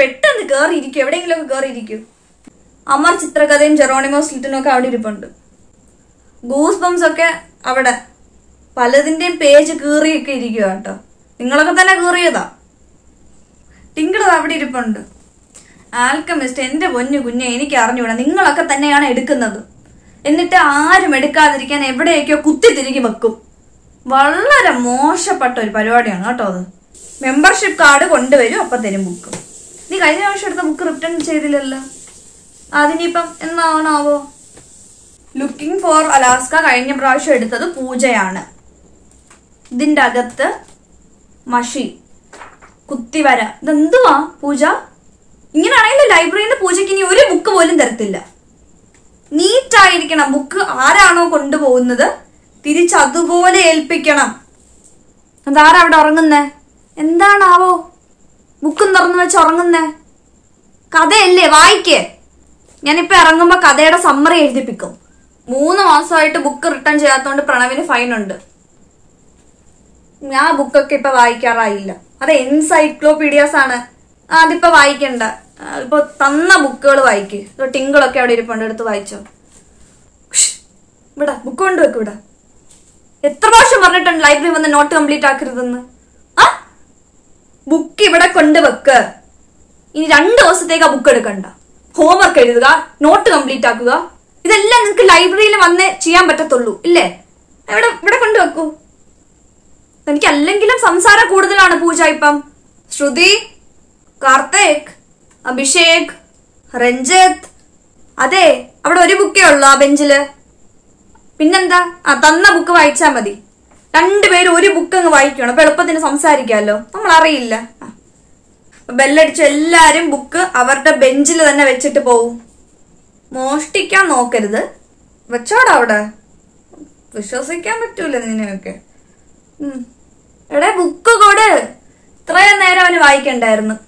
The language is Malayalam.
പെട്ടെന്ന് കയറി ഇരിക്കും എവിടെയെങ്കിലും ഒക്കെ കയറി ഇരിക്കും അമർ ചിത്രകഥയും ജെറോണിമോസ് ലിറ്റനും ഒക്കെ അവിടെ ഇരിപ്പുണ്ട് ഗൂസ് ബംസ് ഒക്കെ അവിടെ പലതിന്റെയും പേജ് കീറിയൊക്കെ ഇരിക്കുക കേട്ടോ നിങ്ങളൊക്കെ തന്നെ കീറിയതാ ടിങ്കിളത് അവിടെ ഇരിപ്പുണ്ട് ആൽക്കമിസ്റ്റ് എന്റെ പൊന്നു കുഞ്ഞെ എനിക്ക് അറിഞ്ഞൂടാ നിങ്ങളൊക്കെ തന്നെയാണ് എടുക്കുന്നത് എന്നിട്ട് ആരും എടുക്കാതിരിക്കാൻ എവിടെയൊക്കെയോ കുത്തി തിരികെ വെക്കും വളരെ മോശപ്പെട്ട ഒരു പരിപാടിയാണ് കേട്ടോ അത് മെമ്പർഷിപ്പ് കാർഡ് കൊണ്ടുവരും അപ്പൊ തരും ബുക്ക് നീ കഴിഞ്ഞ പ്രാവശ്യം എടുത്ത ബുക്ക് റിട്ടേൺ ചെയ്തില്ലല്ലോ അതിനിപ്പം എന്നാണാവോ ലുക്കിംഗ് ഫോർ അലാസ്ക കഴിഞ്ഞ പ്രാവശ്യം എടുത്തത് പൂജയാണ് ഇതിന്റെ അകത്ത് മഷി കുത്തിവര ഇതെന്തുവാ പൂജ ഇങ്ങനെയാണെങ്കിൽ ലൈബ്രറിയിൽ നിന്ന് പൂജയ്ക്ക് ഇനി ഒരു ബുക്ക് പോലും തരത്തില്ല നീറ്റായിരിക്കണം ബുക്ക് ആരാണോ കൊണ്ടുപോകുന്നത് തിരിച്ച് അതുപോലെ ഏൽപ്പിക്കണം അതാരാ അവിടെ ഉറങ്ങുന്നേ എന്താണാവോ ബുക്കും തുറന്നു വെച്ച് ഉറങ്ങുന്നേ കഥയല്ലേ വായിക്കേ ഞാനിപ്പോ ഇറങ്ങുമ്പോ കഥയുടെ സമ്മറി എഴുതിപ്പിക്കും മൂന്ന് മാസമായിട്ട് ബുക്ക് റിട്ടേൺ ചെയ്യാത്തതുകൊണ്ട് പ്രണവിന് ഫൈൻ ഉണ്ട് ഞാൻ ബുക്കൊക്കെ ഇപ്പൊ വായിക്കാറായില്ല അത് എൻസൈക്ലോപീഡിയാസ് ആണ് ആ, അതിപ്പോ വായിക്കണ്ട ആ, ഇപ്പൊ തന്ന ബുക്കുകൾ വായിക്ക് ഇപ്പൊ ടിങ്കിളൊക്കെ അവിടെ ഇരിപ്പുണ്ട് എടുത്ത് വായിച്ചോ ഉഷ്. ഇവിടെ ബുക്ക് കൊണ്ടുവെക്ക് ഇവിടെ എത്ര പ്രാവശ്യം പറഞ്ഞിട്ടുണ്ട് ലൈബ്രറി വന്ന് നോട്ട് കംപ്ലീറ്റ് ആക്കരുതെന്ന് ആ ബുക്ക് ഇവിടെ കൊണ്ടുവെക്ക് ഇനി രണ്ട് ദിവസത്തേക്ക് ആ ബുക്ക് എടുക്കണ്ട ഹോംവർക്ക് എഴുതുക നോട്ട് കംപ്ലീറ്റ് ആക്കുക ഇതെല്ലാം നിങ്ങൾക്ക് ലൈബ്രറിയിൽ വന്നേ ചെയ്യാൻ പറ്റത്തുള്ളൂ ഇല്ലേ ഇവിടെ ഇവിടെ കൊണ്ടുവെക്കൂ എനിക്ക് അല്ലെങ്കിലും സംസാരം കൂടുതലാണ് പൂജ ഇപ്പം ശ്രുതി കാർത്തിക് അഭിഷേക് രഞ്ജിത്ത് അതെ അവിടെ ഒരു ബുക്കേ ഉള്ളൂ ആ ബെഞ്ചില് പിന്നെന്താ ആ തന്ന ബുക്ക് വായിച്ചാ മതി രണ്ടുപേരും ഒരു ബുക്ക് അങ്ങ് വായിക്കണം അപ്പൊ എളുപ്പത്തിന് സംസാരിക്കാമല്ലോ നമ്മൾ അറിയില്ല ആ. അപ്പൊ ബെല്ലടിച്ച് എല്ലാരും ബുക്ക് അവരുടെ ബെഞ്ചിൽ തന്നെ വെച്ചിട്ട് പോവും മോഷ്ടിക്കാൻ നോക്കരുത് വെച്ചോടാ അവിടെ വിശ്വസിക്കാൻ പറ്റൂല നിന്നെയൊക്കെ ഉം. എടേ ബുക്ക് കൊട് ഇത്രയും നേരം അവന് വായിക്കണ്ടായിരുന്നു